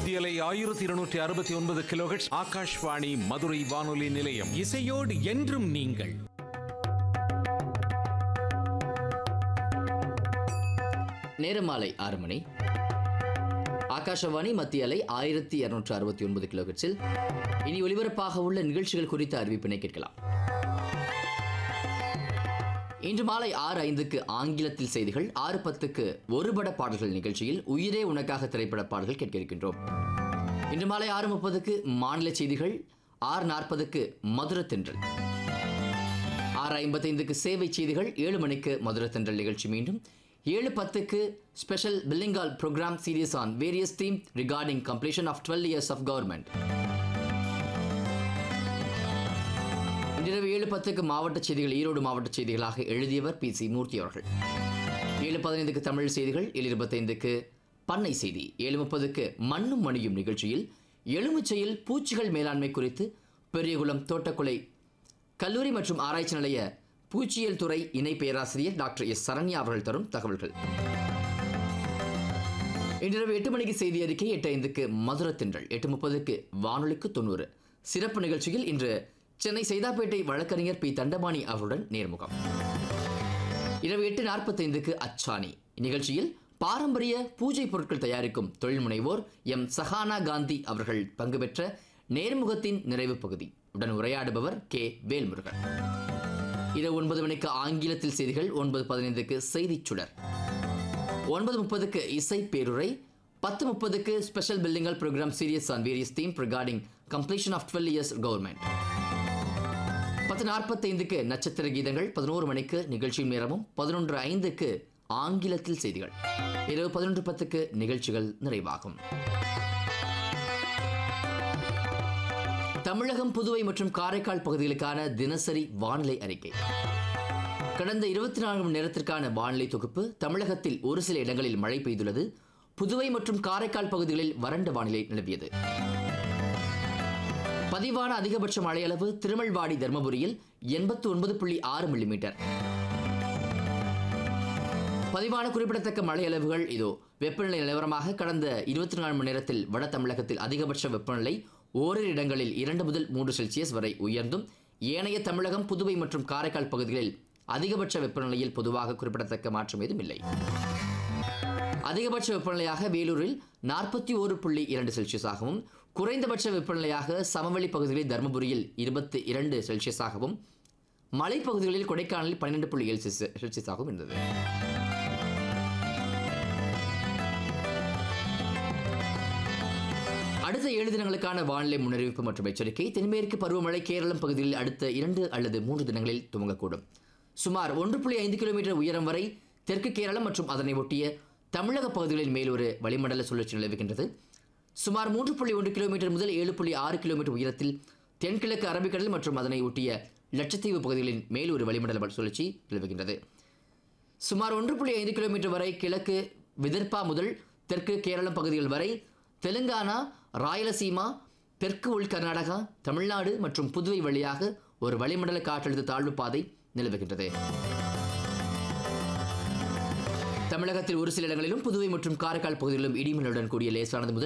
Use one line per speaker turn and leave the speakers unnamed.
மத்தியலை ஆயிரத்தி இருநூற்றி அறுபத்தி ஒன்பது கிலோஹெட்ஸ் ஆகாஷ்வாணி மதுரை வானொலி நிலையம்
இசையோடு என்றும் நீங்கள்
நேரம் மாலை ஆறு மணி ஆகாஷவாணி மத்திய அலை ஆயிரத்தி இருநூற்று அறுபத்தி ஒன்பது கிலோஹெட்ஸில் இனி ஒலிபரப்பாக உள்ள நிகழ்ச்சிகள் குறித்த அறிவிப்பினை கேட்கலாம் இன்று மாலை ஆறு ஐந்துக்கு ஆங்கிலத்தில் செய்திகள் ஆறு பத்துக்கு ஒருபட பாடல்கள் நிகழ்ச்சியில் உயிரே உனக்காக திரைப்பட பாடல்கள் கேட்க இருக்கின்றோம் இன்று மாலை ஆறு முப்பதுக்கு மாநில செய்திகள் ஆறு நாற்பதுக்கு மதுர தென்றல் ஆறு ஐம்பத்தைந்துக்கு சேவை செய்திகள் ஏழு மணிக்கு மதுரை தென்றல் நிகழ்ச்சி மீண்டும் ஏழு பத்துக்கு ஸ்பெஷல் பில்லிங்கால் programme series on various theme regarding completion of twelve years of government இன்றிரவு ஏழு பத்துக்கு மாவட்ட செய்திகள் ஈரோடு மாவட்ட செய்திகளாக எழுதியவர் பி சி மூர்த்தி அவர்கள் ஏழு பதினைந்துக்கு தமிழ் செய்திகள் ஏழு இருபத்தைந்துக்கு பண்ணை செய்தி ஏழு முப்பதுக்கு மண்ணும் மணியும் நிகழ்ச்சியில் எலுமிச்சையில் பூச்சிகள் மேலாண்மை குறித்து பெரியகுளம் தோட்டக்குலை கல்லூரி மற்றும் ஆராய்ச்சி நிலைய பூச்சியியல் துறை இணை பேராசிரியர் டாக்டர் எஸ் சரண்யா அவர்கள் தரும் தகவல்கள் இன்றிரவு எட்டு மணிக்கு செய்தி அறிக்கை எட்டு ஐந்துக்கு மதுர தின்றல் எட்டு முப்பதுக்கு வானொலிக்கு தொண்ணூறு சிறப்பு நிகழ்ச்சியில் இன்று சென்னை சைதாப்பேட்டை வழக்கறிஞர் பி தண்டபாணி அவருடன் நேர்முகம் இரவு எட்டு நாற்பத்தைந்துக்கு அச்சாணி நிகழ்ச்சியில் பாரம்பரிய பூஜை பொருட்கள் தயாரிக்கும் தொழில் முனைவோர் எம் சஹானா காந்தி அவர்கள் பங்கு பெற்ற நேர்முகத்தின் நிறைவு பகுதி உடன் உரையாடுபவர் கே வேல்முருகன் இரவு ஒன்பது மணிக்கு ஆங்கிலத்தில் செய்திகள் ஒன்பது பதினைந்துக்கு செய்திச் சுடர் ஒன்பது முப்பதுக்கு இசை பேருரை பத்து முப்பதுக்கு ஸ்பெஷல் பில்டிங்கல் programme series on various theme regarding completion of twelve years government பத்து நாற்பத்தைந்துக்கு நட்சத்திர கீதங்கள் பதினோரு மணிக்கு நிகழ்ச்சி நேரமும் பதினொன்று ஐந்துக்கு ஆங்கிலத்தில் செய்திகள் இரவு பதினொன்று பத்துக்கு நிகழ்ச்சிகள் நிறைவாகும் தமிழகம் புதுவை மற்றும் காரைக்கால் பகுதிகளுக்கான தினசரி வானிலை அறிக்கை கடந்த இருபத்தி நான்கு மணி நேரத்திற்கான வானிலை தொகுப்பு தமிழகத்தில் ஒரு சில இடங்களில் மழை பெய்துள்ளது புதுவை மற்றும் காரைக்கால் பகுதிகளில் வறண்ட வானிலை நிலவியது பதிவான அதிகபட்ச மழையளவு திருமல்வாடி தர்மபுரியில் எண்பத்தி ஒன்பது புள்ளி ஆறு மில்லிமீட்டர் பதிவான குறிப்பிடத்தக்க மழையளவுகள் இதோ வெப்பநிலை நிலவரமாக கடந்த இருபத்தி நாலு மணி நேரத்தில் வட தமிழகத்தில் அதிகபட்ச வெப்பநிலை ஓரிரு இடங்களில் இரண்டு முதல் மூன்று செல்சியஸ் வரை உயர்ந்தும் ஏனைய தமிழகம் புதுவை மற்றும் காரைக்கால் பகுதிகளில் அதிகபட்ச வெப்பநிலையில் பொதுவாக குறிப்பிடத்தக்க மாற்றம் ஏதும் இல்லை அதிகபட்ச வெப்பநிலையாக வேலூரில் நாற்பத்தி ஓரு புள்ளி இரண்டு செல்சியஸாகவும் குறைந்தபட்ச வெப்பநிலையாக சமவெளி பகுதிகளில் தருமபுரியில் இருபத்தி இரண்டு செல்சியஸாகவும் மலைப்பகுதிகளில் கொடைக்கானலில் பன்னிரெண்டு புள்ளி ஏழு செல்சி- செல்சியஸாகவும் இருந்தது அடுத்த ஏழு தினங்களுக்கான வானிலை முன்னறிவிப்பு மற்றும் எச்சரிக்கை தென்மேற்கு பருவமழை கேரளம் பகுதியில் அடுத்த இரண்டு அல்லது மூன்று தினங்களில் துவங்கக்கூடும் சுமார் ஒன்று புள்ளி ஐந்து கிலோமீட்டர் உயரம் வரை தெற்கு கேரளம் மற்றும் அதனை ஒட்டிய தமிழக பகுதிகளின் மேல் ஒரு வளிமண்டல சுழற்சி நிலவுகின்றது சுமார் மூன்று புள்ளி ஒன்று கிலோமீட்டர் முதல் ஏழு புள்ளி ஆறு கிலோமீட்டர் உயரத்தில் தென்கிழக்கு அரபிக்கடல் மற்றும் அதனை ஒட்டிய லட்சத்தீவு பகுதிகளின் மேல் ஒரு வளிமண்டல சுழற்சி நிலவுகின்றது சுமார் ஒன்று புள்ளி ஐந்து கிலோமீட்டர் வரை கிழக்கு விதர்பா முதல் தெற்கு கேரளம் பகுதிகள் வரை தெலுங்கானா ராயலசீமா தெற்கு உள் கர்நாடகா தமிழ்நாடு மற்றும் புதுவை வழியாக ஒரு வளிமண்டல காற்றழுத்த தாழ்வு பாதை நிலவுகின்றது தமிழகத்தில் ஒரு சில இடங்களிலும் புதுவை மற்றும் காரைக்கால் பகுதிகளிலும் இடிமின்னலுடன் கூடிய லேசானது முதல்